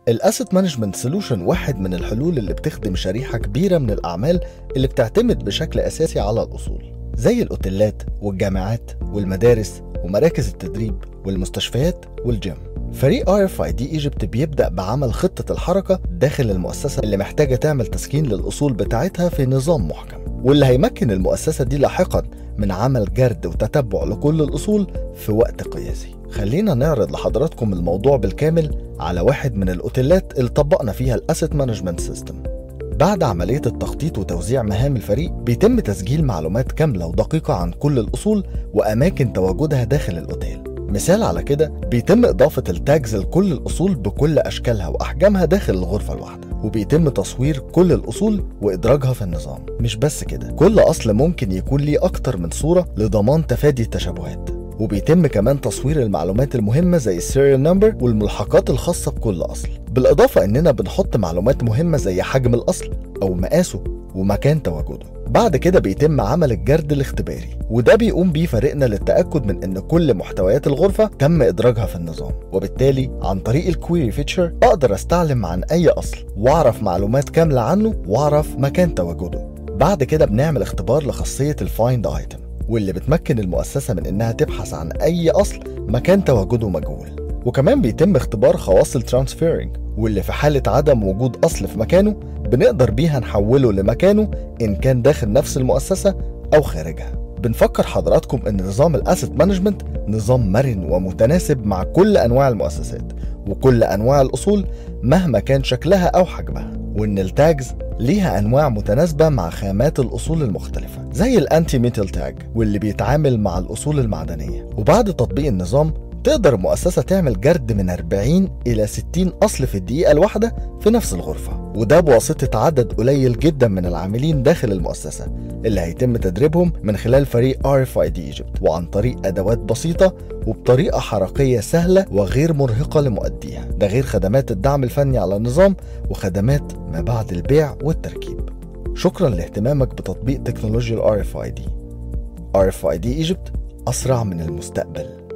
الاسيت مانجمنت سولوشن واحد من الحلول اللي بتخدم شريحه كبيره من الاعمال اللي بتعتمد بشكل اساسي على الاصول زي الاوتيلات والجامعات والمدارس ومراكز التدريب والمستشفيات والجيم فريق ار اف اي دي ايجيبت بيبدا بعمل خطه الحركه داخل المؤسسه اللي محتاجه تعمل تسكين للاصول بتاعتها في نظام محكم واللي هيمكن المؤسسه دي لاحقا من عمل جرد وتتبع لكل الاصول في وقت قياسي خلينا نعرض لحضراتكم الموضوع بالكامل على واحد من الاوتيلات اللي طبقنا فيها الاسيت مانجمنت سيستم بعد عملية التخطيط وتوزيع مهام الفريق بيتم تسجيل معلومات كاملة ودقيقة عن كل الأصول وأماكن تواجدها داخل الأوتيل مثال على كده بيتم إضافة التاجز لكل الأصول بكل أشكالها وأحجامها داخل الغرفة الواحدة وبيتم تصوير كل الأصول وإدراجها في النظام مش بس كده كل أصل ممكن يكون ليه أكتر من صورة لضمان تفادي التشابهات وبيتم كمان تصوير المعلومات المهمة زي السيريال نمبر والملحقات الخاصة بكل أصل بالإضافة إننا بنحط معلومات مهمة زي حجم الأصل أو مقاسه ومكان تواجده بعد كده بيتم عمل الجرد الاختباري وده بيقوم بيه فريقنا للتأكد من إن كل محتويات الغرفة تم إدراجها في النظام وبالتالي عن طريق الكويري فيتشر أقدر أستعلم عن أي أصل وأعرف معلومات كاملة عنه وأعرف مكان تواجده بعد كده بنعمل اختبار لخاصية الفايند ايتم واللي بتمكن المؤسسة من إنها تبحث عن أي أصل مكان تواجده مجهول وكمان بيتم اختبار خواص الترانسفيرنج واللي في حالة عدم وجود أصل في مكانه بنقدر بيها نحوله لمكانه إن كان داخل نفس المؤسسة أو خارجها بنفكر حضراتكم ان نظام الاسيت مانجمنت نظام مرن ومتناسب مع كل انواع المؤسسات وكل انواع الاصول مهما كان شكلها او حجمها وان التاجز ليها انواع متناسبه مع خامات الاصول المختلفه زي الانتي ميتال تاج واللي بيتعامل مع الاصول المعدنيه وبعد تطبيق النظام تقدر المؤسسة تعمل جرد من 40 إلى 60 أصل في الدقيقة الواحدة في نفس الغرفة وده بواسطة عدد قليل جدا من العاملين داخل المؤسسة اللي هيتم تدريبهم من خلال فريق RFID Egypt وعن طريق أدوات بسيطة وبطريقة حركية سهلة وغير مرهقة لمؤديها ده غير خدمات الدعم الفني على النظام وخدمات ما بعد البيع والتركيب شكرا لاهتمامك بتطبيق تكنولوجيا ال RFID RFID Egypt أسرع من المستقبل